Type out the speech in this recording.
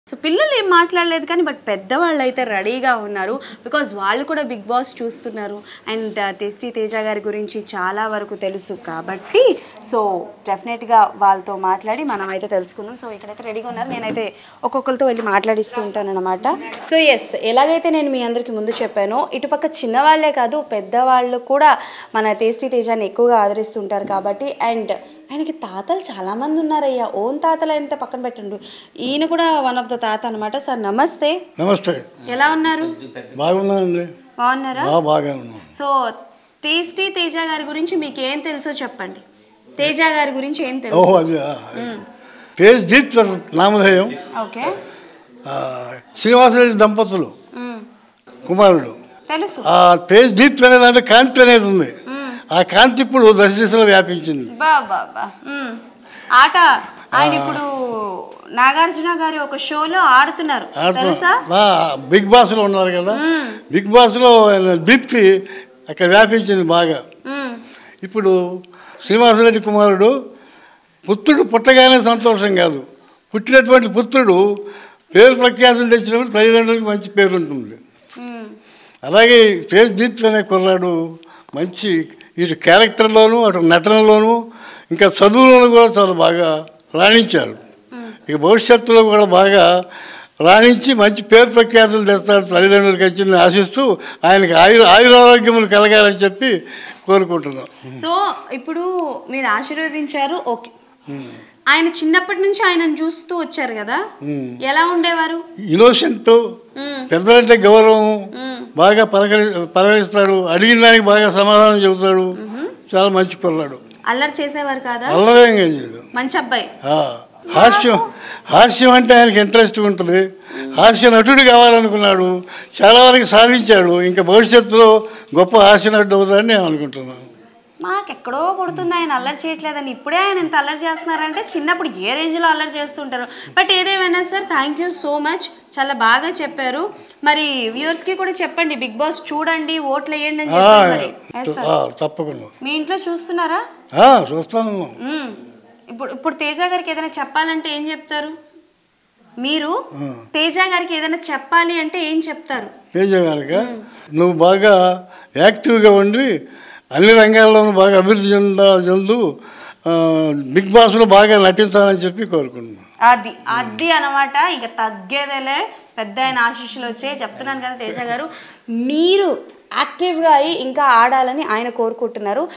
So పిల్లలు ఏం మాట్లాడలేదు కానీ బట్ పెద్దవాళ్ళు అయితే రెడీగా ఉన్నారు బికాజ్ వాళ్ళు కూడా బిగ్ బాస్ చూస్తున్నారు అండ్ టేస్టీ తేజ గారి గురించి చాలా వరకు తెలుసు కాబట్టి సో డెఫినెట్గా వాళ్ళతో మాట్లాడి మనం అయితే తెలుసుకుందాం సో ఇక్కడైతే రెడీగా ఉన్నారు నేనైతే ఒక్కొక్కరితో వెళ్ళి మాట్లాడిస్తూ ఉంటాను అనమాట సో ఎస్ ఎలాగైతే నేను మీ అందరికీ ముందు చెప్పానో ఇటుపక్క చిన్నవాళ్లే కాదు పెద్దవాళ్ళు కూడా మన టేస్టీ తేజాన్ని ఎక్కువగా ఆదరిస్తుంటారు కాబట్టి అండ్ ఆయనకి తాతలు చాలా మంది ఉన్నారయ్యా ఓన్ తాతలు ఎంత పక్కన పెట్టండు ఈయన కూడా వన్ ఆఫ్ ద తాత అనమాట సార్ నమస్తే నమస్తే ఎలా ఉన్నారు బాగున్నానండి బాగున్నారా బాగా బాగా ఉన్నాం సో టేస్టీ తేజ గారి గురించి మీకు ఏం తెలుసో చెప్పండి తేజ గారి గురించి ఏం తెలుసు ఓహో అది ఆ, తేజ్ దీప్ నామధేయం ఓకే ఆ, శ్రీనివాసరెడ్డి దంపతులు కుమారుడు తెలుసు ఆ తేజ్ దీప్ అనేది అంటే కాంతి అనేది ఉంది ఆ కాంతి ఇప్పుడు దశ దిశలో వ్యాపించింది బా బా బా మ్మ్. ఆట ఆయన ఇప్పుడు నాగార్జున గారి ఒక షోలో ఆడుతున్నారు తెలుసా ఆ, బిగ్ బాస్లో ఉన్నారు కదా బిగ్ బాస్లో ఆయన దీప్తి అక్కడ వ్యాపించింది బాగా మ్మ్. ఇప్పుడు శ్రీనివాసరెడ్డి కుమారుడు పుత్రుడు పుట్టగానే సంతోషం కాదు పుట్టినటువంటి పుత్రుడు పేరు ప్రఖ్యాతులు తెచ్చినప్పుడు తల్లిదండ్రులకు మంచి పేరు ఉంటుంది మ్మ్. అలాగే తేజ్ దీప్ అనే కుర్రాడు మంచి ఇటు క్యారెక్టర్లోనూ అటు నటనలోనూ ఇంకా చదువులోనూ కూడా చాలా బాగా రాణించాడు ఇక భవిష్యత్తులో కూడా బాగా రాణించి మంచి పేరు ప్రఖ్యాతులు తెస్తాడు తల్లిదండ్రులకి వచ్చిందని ఆశిస్తూ ఆయనకి ఆయుర ఆయురారోగ్యములు కలగాలని చెప్పి కోరుకుంటున్నాం సో ఇప్పుడు మీరు ఆశీర్వదించారు ఓకే ఆయన చిన్నప్పటి నుంచి ఆయనను చూస్తూ వచ్చారు కదా ఎలా ఉండేవారు ఇన్నోసెంట్ మ్మ్. పెద్దలంటే గౌరవం మ్మ్. బాగా పలకరి పలకరిస్తాడు అడిగిన దానికి బాగా సమాధానం చెబుతాడు చాలా మంచి కుర్రాడు అల్లరి చేసేవారు కాదా అల్లరేం చేయదు మంచి అబ్బాయి ఆ, హాస్యం హాస్యం అంటే ఆయనకి ఇంట్రెస్ట్ ఉంటుంది హాస్య నటుడు కావాలనుకున్నాడు చాలా వరకు సాధించాడు ఇంకా భవిష్యత్తులో గొప్ప హాస్య నటుడు అవుతాడని నేను అనుకుంటున్నాను మాకెక్కడో కొడుతుంది ఆయన అల్లరి చేయట్లేదని ఇప్పుడే ఆయన ఇంత అల్లరి చేస్తున్నారంటే చిన్నప్పుడు ఏ రేంజ్లో అల్లరి చేస్తుంటారు బట్ ఏదేమైనా sir thank you so much చాలా బాగా చెప్పారు మరి వ్యూవర్స్కి కూడా చెప్పండి బిగ్ బాస్ చూడండి ఓట్లు వేయండి అని ఆ, చెప్పారు మరి వేస్తారు. ఆ, తప్పకుండా మీ ఇంట్లో చూస్తున్నారా ఆ, చూస్తాను మ్మ్. ఇప్పుడు ఇప్పుడు తేజ గారికి ఏదైనా చెప్పాలంటే ఏం చెప్తారు మీరు తేజ గారికి ఏదైనా చెప్పాలి అంటే ఏం చెప్తారు తేజ కనుక నువ్వు బాగా యాక్టివ్గా ఉండి అన్ని రంగాల్లోనూ బాగా అభివృద్ధి చెంద చెందు ఆ, బిగ్ బాస్లో బాగా నటించాలని చెప్పి కోరుకుంటున్నాను అది అది అనమాట ఇక తగ్గేదేలే పెద్ద ఆయన ఆశీస్సులు వచ్చాయి చెప్తున్నాను కదా తేజ గారు మీరు యాక్టివ్గా అయ్యి ఇంకా ఆడాలని ఆయన కోరుకుంటున్నారు